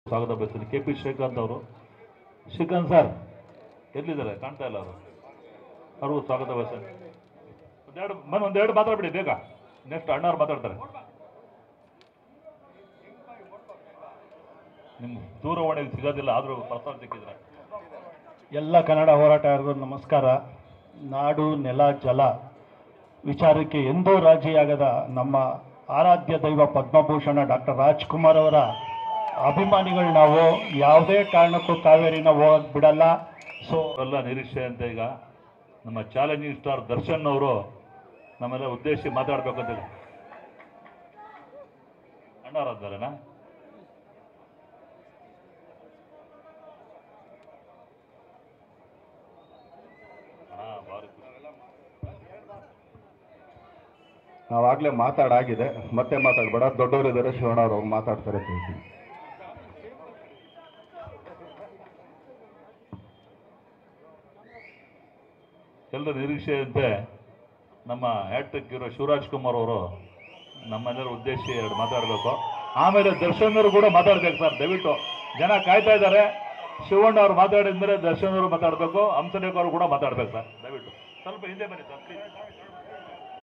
ಸ್ವಾಗತ ಬಯಸ್ತೀನಿ K P Srikanth ಅವರು ಶ್ರೀಕಾಂತ್ ಸರ್ ಎಲ್ಲಿದ್ದಾರೆ ಕಾಣ್ತಾ ಇಲ್ಲ ಅವರು ಅವ್ರಿಗೂ ಸ್ವಾಗತ ಬಯಸ್ತೀನಿ ಒಂದೆರಡು ಮನ್ ಒಂದೆರಡು ಮಾತಾಡ್ಬಿಡಿ ಬೇಗ ನೆಕ್ಸ್ಟ್ ಅಣ್ಣವ್ರು ಮಾತಾಡ್ತಾರೆ ನಿಮ್ಮ ದೂರವಾಣಿಗೆ ಸಿಗೋದಿಲ್ಲ ಆದರೂ ಪ್ರಸಾರ ಸಿಕ್ಕಿದ್ರೆ ಎಲ್ಲ ಕನ್ನಡ ಹೋರಾಟಗಾರರು ನಮಸ್ಕಾರ ನಾಡು ನೆಲ ಜಲ ವಿಚಾರಕ್ಕೆ ಎಂದೂ ರಾಜಿಯಾಗದ ನಮ್ಮ ಆರಾಧ್ಯ ದೈವ ಪದ್ಮಭೂಷಣ ಡಾಕ್ಟರ್ ರಾಜ್ಕುಮಾರ್ ಅವರ ಅಭಿಮಾನಿಗಳು ನಾವು ಯಾವುದೇ ಕಾರಣಕ್ಕೂ ಕಾವೇರಿನ ಹೋಗಕ್ ಬಿಡಲ್ಲ ಸೊ ಎಲ್ಲ ನಿರೀಕ್ಷೆ ಅಂತ ಈಗ ನಮ್ಮ ಚಾಲೆಂಜಿಂಗ್ ಸ್ಟಾರ್ ದರ್ಶನ್ ಅವರು ನಮ್ಮೆಲ್ಲ ಉದ್ದೇಶಿಸಿ ಮಾತಾಡ್ಬೇಕಂತ ಅಣ್ಣವರಾದ್ದಾರೇನಾ ಹಾ ಭಾರಿ ಖುಷಿ. ನಾವಾಗಲೇ ಮಾತಾಡಾಗಿದೆ ಮತ್ತೆ ಮಾತಾಡಬೇಡ ದೊಡ್ಡವರಿದ್ದಾರೆ ಶಿವಣ್ಣ ಅವ್ರು ಮಾತಾಡ್ತಾರೆ ಅಂತ ಹೇಳ್ತೀನಿ ಎಲ್ಲರ ನಿರೀಕ್ಷೆಯಂತೆ ನಮ್ಮ ಹ್ಯಾಟ್ರಿಕ್ ಇರೋ ಶಿವರಾಜ್ ಕುಮಾರ್ ಅವರು ನಮ್ಮೆಲ್ಲರ ಉದ್ದೇಶಿ ಎರಡು ಮಾತಾಡಬೇಕು ಆಮೇಲೆ ದರ್ಶನ್ ಅವರು ಕೂಡ ಮಾತಾಡ್ಬೇಕು ಸರ್ ದಯವಿಟ್ಟು ಜನ ಕಾಯ್ತಾ ಇದ್ದಾರೆ ಶಿವಣ್ಣ ಅವ್ರು ಮಾತಾಡಿದ ಮೇಲೆ ದರ್ಶನ್ ಅವರು ಮಾತಾಡಬೇಕು ಹಂಸಲೇಖ ಅವರು ಕೂಡ ಮಾತಾಡ್ಬೇಕು ಸರ್ ದಯವಿಟ್ಟು ಸ್ವಲ್ಪ ಹಿಂದೆ ಬನ್ನಿ ಸರ್ ಪ್ಲೀಸ್